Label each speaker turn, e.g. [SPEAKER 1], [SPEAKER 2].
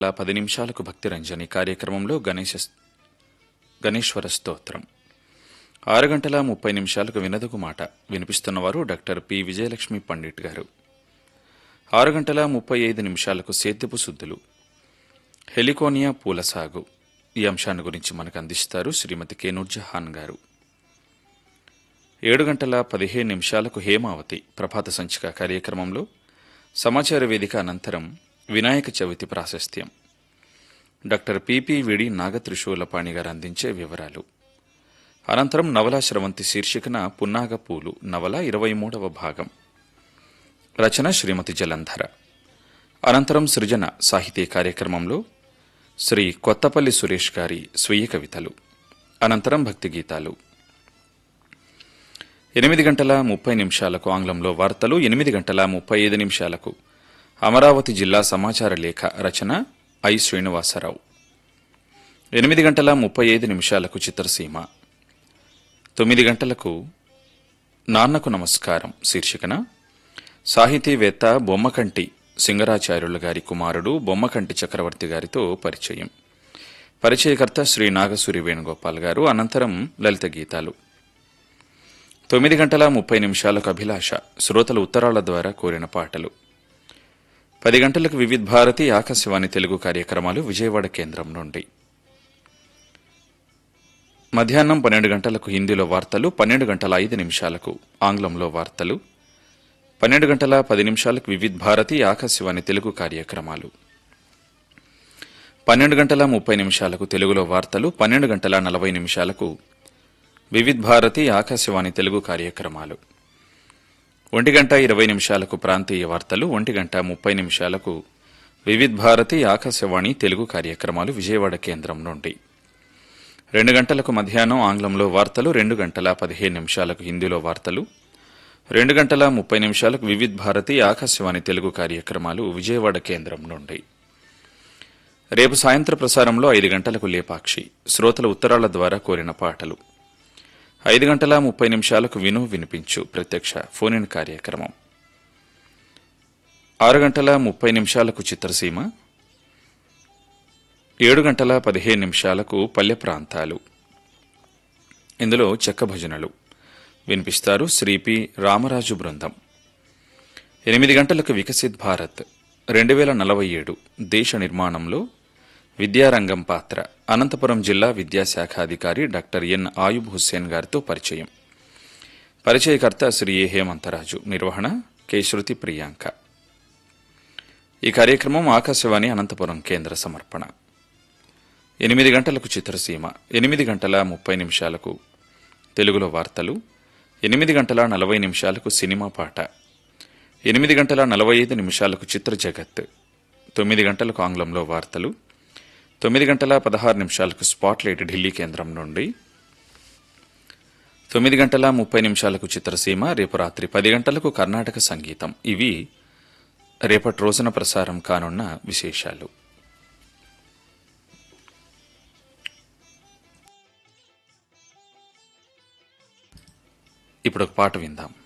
[SPEAKER 1] ఇలా పది నిమిషాలకు భక్తి రంజని కార్యక్రమంలో గణేశ గణేశ్వర స్తోత్రం ఆరు గంటల ముప్పై నిమిషాలకు వినదగు మాట వినిపిస్తున్నవారు డాక్టర్ పి విజయలక్ష్మి పండిట్ గారు ఆరు గంటల ముప్పై ఐదు నిమిషాలకు సేద్యపు శుద్ధులు హెలికోనియా పూల సాగు ఈ అంశాన్ని గురించి మనకు అందిస్తారు శ్రీమతి కె నూర్జహాన్ గారు ఏడు గంటల పదిహేను నిమిషాలకు హేమావతి ప్రభాత సంచిక కార్యక్రమంలో సమాచార వేదిక అనంతరం వినాయక చవితి ప్రాశస్త్యం డాక్టర్ పిపి విడి నాగత్రిశూలపాణి గారు అందించే వివరాలు అనంతరం నవలా స్రవంతి శీర్షికన పున్నాగ పూలు నవల ఇరవై మూడవ భాగం రచన శ్రీమతి జలంధర అనంతరం సృజన సాహితీ కార్యక్రమంలో శ్రీ కొత్తపల్లి సురేష్ గారి స్వీయ కవితలు అనంతరం భక్తి గీతాలు ఎనిమిది గంటల ముప్పై నిమిషాలకు ఆంగ్లంలో వార్తలు ఎనిమిది గంటల ముప్పై ఐదు నిమిషాలకు అమరావతి జిల్లా సమాచార లేఖ రచన ఐ శ్రీనివాసరావు ఎనిమిది గంటల ముప్పై ఐదు నిమిషాలకు చిత్రసీమ తొమ్మిది గంటలకు నాన్నకు నమస్కారం శీర్షికన సాహితీవేత్త బొమ్మకంటి సింగరాచార్యుల గారి కుమారుడు బొమ్మకంటి చక్రవర్తి గారితో పరిచయం పరిచయకర్త శ్రీ నాగసూరి వేణుగోపాల్ గారు అనంతరం లలిత గీతాలు తొమ్మిది గంటల ముప్పై నిమిషాలకు అభిలాష శ్రోతల ఉత్తరాల ద్వారా కోరిన పాటలు పది గంటలకు వివిధ్ భారతి ఆకాశవాణి తెలుగు కార్యక్రమాలు విజయవాడ కేంద్రం నుండి మధ్యాహ్నం పన్నెండు గంటలకు హిందీలో వార్తలు పన్నెండు గంటల ఐదు నిమిషాలకు ఆంగ్లంలో వార్తలు పన్నెండు గంటల పది నిమిషాలకు వివిధ్ భారతి ఆకాశవాణి తెలుగు కార్యక్రమాలు పన్నెండు గంటల ముప్పై నిమిషాలకు తెలుగులో వార్తలు పన్నెండు గంటల నలభై నిమిషాలకు వివిధ్ భారతి ఆకాశవాణి తెలుగు కార్యక్రమాలు ఒంటి గంట ఇరవై నిమిషాలకు ప్రాంతీయ వార్తలు ఒంటి గంట ముప్పై నిమిషాలకు వివిధ్ భారతి ఆకాశవాణి తెలుగు కార్యక్రమాలు విజయవాడ కేంద్రం నుండి రెండు గంటలకు మధ్యాహ్నం ఆంగ్లంలో వార్తలు రెండు గంటల పదిహేను నిమిషాలకు హిందీలో వార్తలు రెండు గంటల ముప్పై నిమిషాలకు వివిధ్ భారతి ఆకాశవాణి తెలుగు కార్యక్రమాలు విజయవాడ కేంద్రం నుండి రేపు సాయంత్ర ప్రసారంలో ఐదు గంటలకు లేపాక్షి శ్రోతల ఉత్తరాల ద్వారా కోరిన పాటలు ఐదు గంటల ముప్పై నిమిషాలకు విను వినిపించు ప్రత్యక్ష ఫోన్ ఇన్ కార్యక్రమం ఆరు గంటల ముప్పై నిమిషాలకు చిత్రసీమ ఏడు గంటల పదిహేను నిమిషాలకు పల్లె ప్రాంతాలు ఇందులో చెక్క భజనలు వినిపిస్తారు శ్రీ పి రామరాజు బృందం ఎనిమిది గంటలకు వికసిత్ భారత్ రెండు వేల నలభై ఏడు దేశ నిర్మాణంలో విద్యారంగం పాత్ర అనంతపురం జిల్లా విద్యాశాఖాధికారి డాక్టర్ ఎన్ ఆయుబ్ హుస్సేన్ గారితో పరిచయం పరిచయకర్త శ్రీ ఏ హేమంతరాజు నిర్వహణ కె శృతి ప్రియాంక ఈ కార్యక్రమం ఆకాశవాణి అనంతపురం కేంద్ర సమర్పణ ఎనిమిది గంటలకు చిత్రసీమ ఎనిమిది గంటల ముప్పై నిమిషాలకు తెలుగులో వార్తలు ఎనిమిది గంటల నలభై నిమిషాలకు సినిమా పాట ఎనిమిది గంటల నలభై ఐదు నిమిషాలకు చిత్ర జగత్ తొమ్మిది గంటలకు ఆంగ్లంలో వార్తలు తొమ్మిది గంటల పదహారు నిమిషాలకు స్పాట్లైట్ ఢిల్లీ కేంద్రం నుండి తొమ్మిది గంటల ముప్పై నిమిషాలకు చిత్రసీమ రేపు రాత్రి పది గంటలకు కర్ణాటక సంగీతం ఇవి రేపటి రోజున ప్రసారం కానున్న విశేషాలు ఇప్పుడు ఒక పాట విందాం